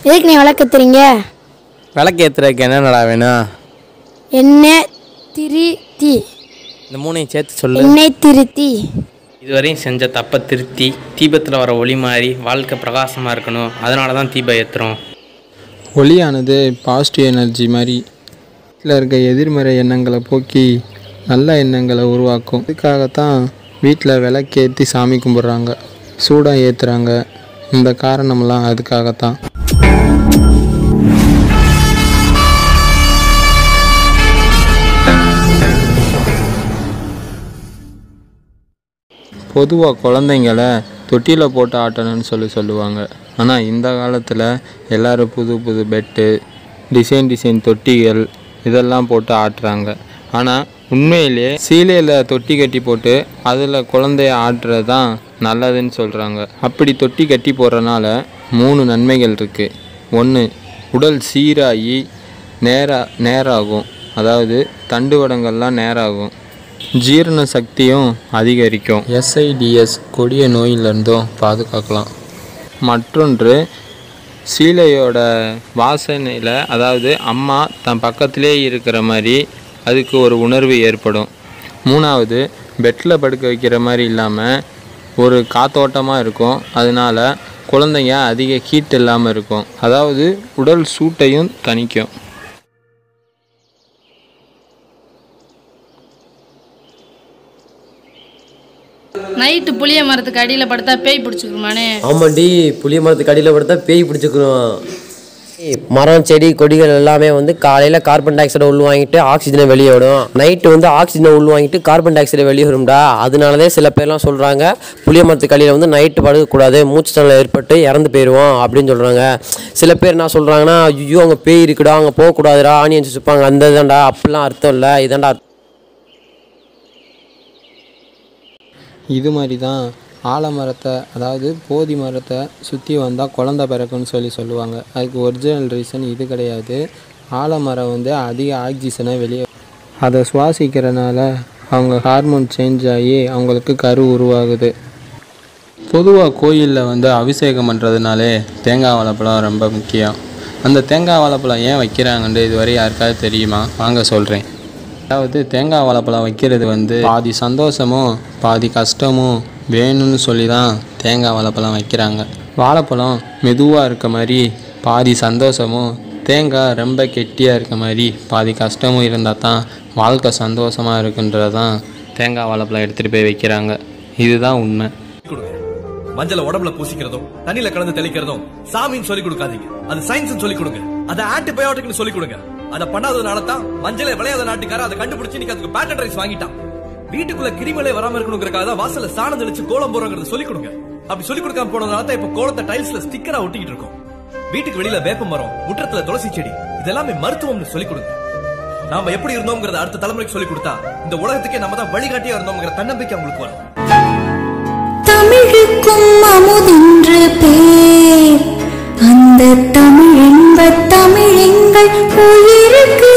எதுக்கு நீ விளக்கத்துறீங்க விளக்கு ஏற்றுறதுக்கு என்னடா வேணும் எண்ணெய் திருத்தி இந்த மூணையும் சேர்த்து சொல்லு எண்ணெய் திருத்தி இதுவரையும் செஞ்ச தப்பை திருத்தி தீபத்தில் வர ஒளி மாறி வாழ்க்கை பிரகாசமாக இருக்கணும் அதனால தான் தீபம் ஏற்றுறோம் ஒளியானது பாசிட்டிவ் எனர்ஜி மாதிரி வீட்டில் இருக்க எதிர்மறை எண்ணங்களை போக்கி நல்ல எண்ணங்களை உருவாக்கும் இதுக்காகத்தான் வீட்டில் விளக்கேற்றி சாமி கும்பிட்றாங்க சூடம் ஏற்றுறாங்க இந்த காரணம்லாம் அதுக்காகத்தான் பொதுவாக குழந்தைங்கள தொட்டியில் போட்டு ஆட்டணும்னு சொல்லி சொல்லுவாங்க ஆனால் இந்த காலத்தில் எல்லாரும் புது புது பெட்டு டிசைன் டிசைன் தொட்டிகள் இதெல்லாம் போட்டு ஆட்டுறாங்க ஆனால் உண்மையிலே சீலையில் தொட்டி கட்டி போட்டு அதில் குழந்தைய ஆட்டுறது தான் நல்லதுன்னு சொல்கிறாங்க அப்படி தொட்டி கட்டி போடுறனால மூணு நன்மைகள் இருக்குது ஒன்று உடல் சீராகி நேரா நேராகும் அதாவது தண்டுவடங்கள்லாம் நேராகும் ஜீரண சக்தியும் அதிகரிக்கும் எஸ்ஐடிஎஸ் கொடிய நோயிலிருந்தும் பாதுகாக்கலாம் மற்றொன்று சீலையோட வாசனையில் அதாவது அம்மா தன் பக்கத்திலே இருக்கிற மாதிரி அதுக்கு ஒரு உணர்வு ஏற்படும் மூணாவது பெட்டில் படுக்க வைக்கிற மாதிரி இல்லாமல் ஒரு காத்தோட்டமாக இருக்கும் அதனால குழந்தைங்க அதிக ஹீட் இல்லாமல் இருக்கும் அதாவது உடல் சூட்டையும் தணிக்கும் நைட்டு புளிய மரத்துக்கு அடியில் படுத்தா பேய் பிடிச்சிக்குமானே ஆமாண்டி புளிய மரத்துக்கு அடியில் படுத்தா பேய் பிடிச்சிக்கிறோம் மரம் செடி கொடிகள் எல்லாமே வந்து காலையில் கார்பன் டை ஆக்சைடை உள்வாங்கிட்டு ஆக்சிஜனை வெளியே விடும் நைட்டு வந்து ஆக்சிஜனை உள்வாங்கிட்டு கார்பன் டை ஆக்சைடை வெளியே வரும்டா அதனாலதே சில பேர்லாம் சொல்கிறாங்க புளிய மரத்துக்கு அடியில் வந்து நைட்டு படுக்கக்கூடாது மூச்சு திணறல் ஏற்பட்டு இறந்து போயிடுவோம் அப்படின்னு சொல்கிறாங்க சில பேர் என்ன சொல்கிறாங்கன்னா ஐயோ அங்கே பேய் இருக்குடா அங்கே போகக்கூடாதுடா ஆனியன் சுப்பாங்க அந்த இதான்டா அப்படிலாம் அர்த்தம் இல்லை இதான்டா இது மாதிரி தான் ஆலமரத்தை அதாவது போதி மரத்தை சுற்றி வந்தால் குழந்த பிறக்கும்னு சொல்லி சொல்லுவாங்க அதுக்கு ஒரிஜினல் ரீசன் இது கிடையாது ஆலமரம் வந்து அதிக ஆக்சிஜனை வெளியே அதை சுவாசிக்கிறனால அவங்க ஹார்மோன் சேஞ்ச் ஆகி அவங்களுக்கு கரு உருவாகுது பொதுவாக கோயிலில் வந்து அபிஷேகம் பண்ணுறதுனாலே தேங்காய் வாழைப்பழம் ரொம்ப முக்கியம் அந்த தேங்காய் வாழைப்பழம் ஏன் வைக்கிறாங்கன்னு இதுவரை யாருக்காவது தெரியுமா வாங்க சொல்கிறேன் அதாவது தேங்காய் வாழைப்பழம் வைக்கிறது வந்து பாதி சந்தோஷமும் பாதி கஷ்டமும் வேணும்னு சொல்லி தான் தேங்காய் வாழைப்பழம் வைக்கிறாங்க வாழைப்பழம் மெதுவாக இருக்க மாதிரி பாதி சந்தோஷமும் தேங்காய் ரொம்ப கெட்டியாக இருக்க மாதிரி பாதி கஷ்டமும் இருந்தால் தான் வாழ்க்கை சந்தோஷமாக இருக்குன்றது தான் தேங்காய் வாழைப்பழம் எடுத்துகிட்டு போய் வைக்கிறாங்க இதுதான் உண்மை கொடுங்க மஞ்சள உடம்புல பூசிக்கிறதும் தண்ணியில கலந்து தெளிக்கிறதும் சாமின்னு சொல்லி கொடுக்காதீங்க அது சயின்ஸ் சொல்லி கொடுங்க அது ஆன்டிபயோட்டிக்னு சொல்லி கொடுங்க அத பண்ணாததுனால தான் மஞ்சளை விளையாத நாட்டுக்கார அதை கண்டுபிடிச்சு இன்னைக்கு அதுக்கு பேட்டன் ரைஸ் வாங்கிட்டான் வீட்டுக்குள்ள கிருமிகளே வராம இருக்கணுங்கிறக்காக தான் வாசல்ல சாணம் தெளிச்சு கோலம் போறோங்கிறத சொல்லி கொடுங்க அப்படி சொல்லி கொடுக்காம போனதுனால தான் இப்ப கோலத்தை டைல்ஸ்ல ஸ்டிக்கரா ஒட்டிக்கிட்டு இருக்கோம் வீட்டுக்கு வெளியில வேப்ப மரம் முற்றத்துல துளசி செடி இதெல்லாமே மருத்துவம்னு சொல்லி கொடுங்க நாம எப்படி இருந்தோம்ங்கறத அடுத்த தலைமுறைக்கு சொல்லி கொடுத்தா இந்த உலகத்துக்கே நம்ம தான் வழிகாட்டியா இருந்தோம்ங்கிற தன்னம்பிக்கை அவங்களுக்கு வரும் தமிழுக்கும் அமுதென்று பேர் அந்த தமிழ் என்ப தமிழ் எங்கள் உயிருக்கு